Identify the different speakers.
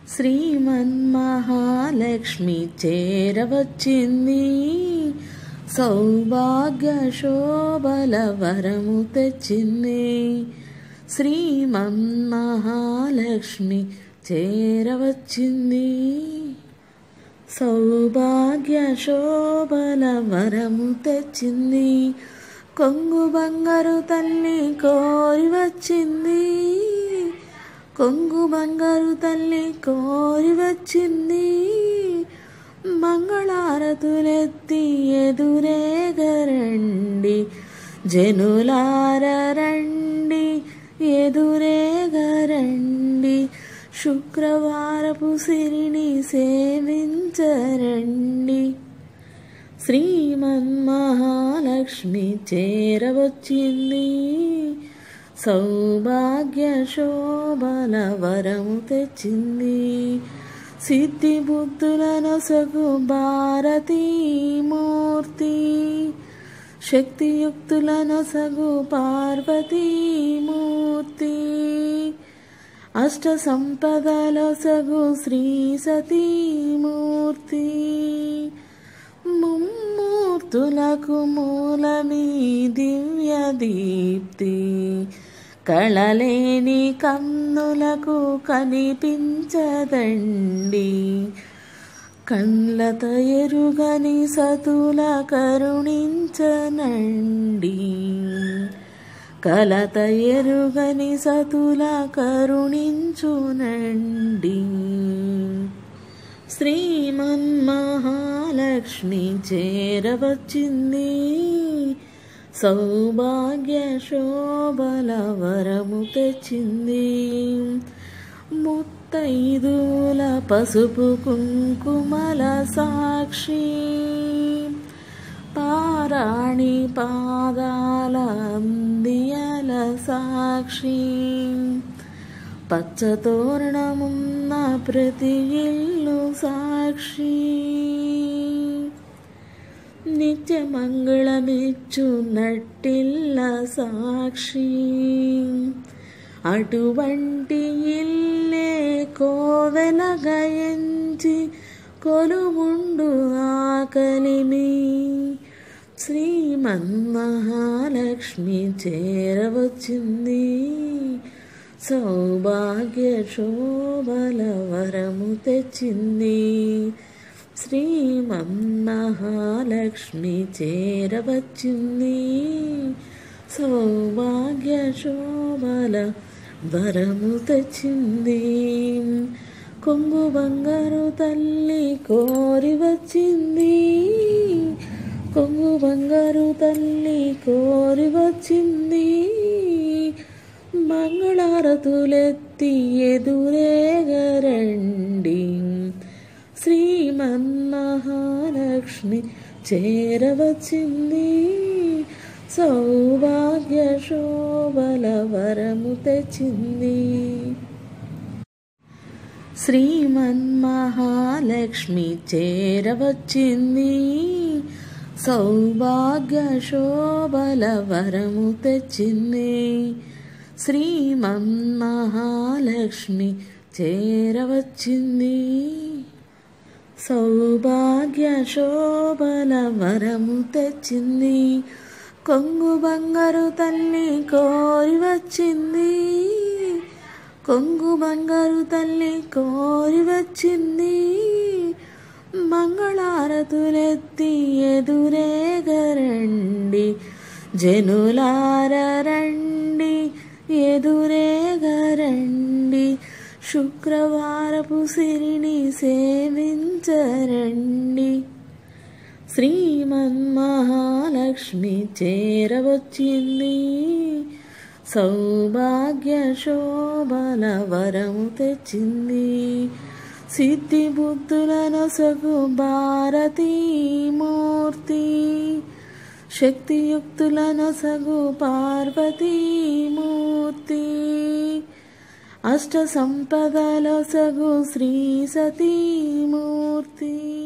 Speaker 1: శ్రీమన్మహాలక్ష్మి చేరవచ్చింది సౌభాగ్య శోభల వరము తెచ్చింది శ్రీమన్మహాలక్ష్మి చేరవచ్చింది సౌభాగ్య శోభల వరము తెచ్చింది కొంగు బంగారు తల్లి కోరి వచ్చింది కొంగు బంగారు తల్లి కోరి వచ్చింది మంగళారతులెత్తి ఎదురేగరండి జనులార రండి ఎదురేగరండి శుక్రవారపు సిరిని సేవించరండి శ్రీమన్మహాలక్ష్మి చేరవచ్చింది సౌభాగ్య శోభల వరము తెచ్చింది సిద్ధి బుద్ధులను సగు భారతీ మూర్తి శక్తియుక్తులను సగు పార్వతీ మూర్తి అష్ట సంపదల సగు శ్రీ సతీమూర్తి ముమ్మూర్తులకు మూలమీ దివ్య దీప్తి కళలేని కన్నులకు కనిపించదండి కళ్ళత ఎరుగని సతుల కరుణించనండి కలత ఎరుగని సతుల కరుణించునండి శ్రీమన్మహాలక్ష్మి చేరవచ్చింది సౌభాగ్య శోభల వరము తెచ్చింది ముత్తైదుల పసుపు కుంకుమల సాక్షి పారాణి పాదాల అందియల సాక్షి పచ్చతోరణమున్న ప్రతి ఇల్లు సాక్షి నిత్య మంగళమిచ్చు నట్టిల్ల సాక్షి అటువంటి ఇల్లే కోవెల గయంచి కొలువుండు ఆకలిని శ్రీమన్మహాలక్ష్మి చేరవచ్చింది సౌభాగ్య శోభల వరము తెచ్చింది శ్రీమన్మహాలక్ష్మి చేరవచ్చింది సౌభాగ్య శోభల వరము తెచ్చింది కొంగు బంగారు తల్లి కోరి వచ్చింది కొంగు బంగారు తల్లి కోరి వచ్చింది మంగళారతులెత్తి ఎదురేగరండి శ్రీమన్మహాలక్ష్మి చేరవచ్చింది సౌభాగ్య శోభల వరము తెచ్చింది శ్రీమన్మహాలక్ష్మి చేరవచ్చింది సౌభాగ్య శోభల వరము తెచ్చింది శ్రీమన్మహాలక్ష్మి చేరవచ్చింది సౌభాగ్య శోభల వరము తెచ్చింది కొంగు బంగారు తల్లి కోరి వచ్చింది కొంగు బంగారు తల్లి కోరి వచ్చింది మంగళారతులెత్తి ఎదురేగరండి జనులార రండి ఎదురేగరండి శుక్రవారపు సిరిని సేవించరండి శ్రీమన్మహాలక్ష్మి చేరవచ్చింది సౌభాగ్య శోభల వరము తెచ్చింది సిద్ధి బుద్ధులను సగు భారతీ మూర్తి శక్తియుక్తులను సగు పార్వతీ మూర్తి అష్ట సంపదల సగు శ్రీ సతీమూర్తి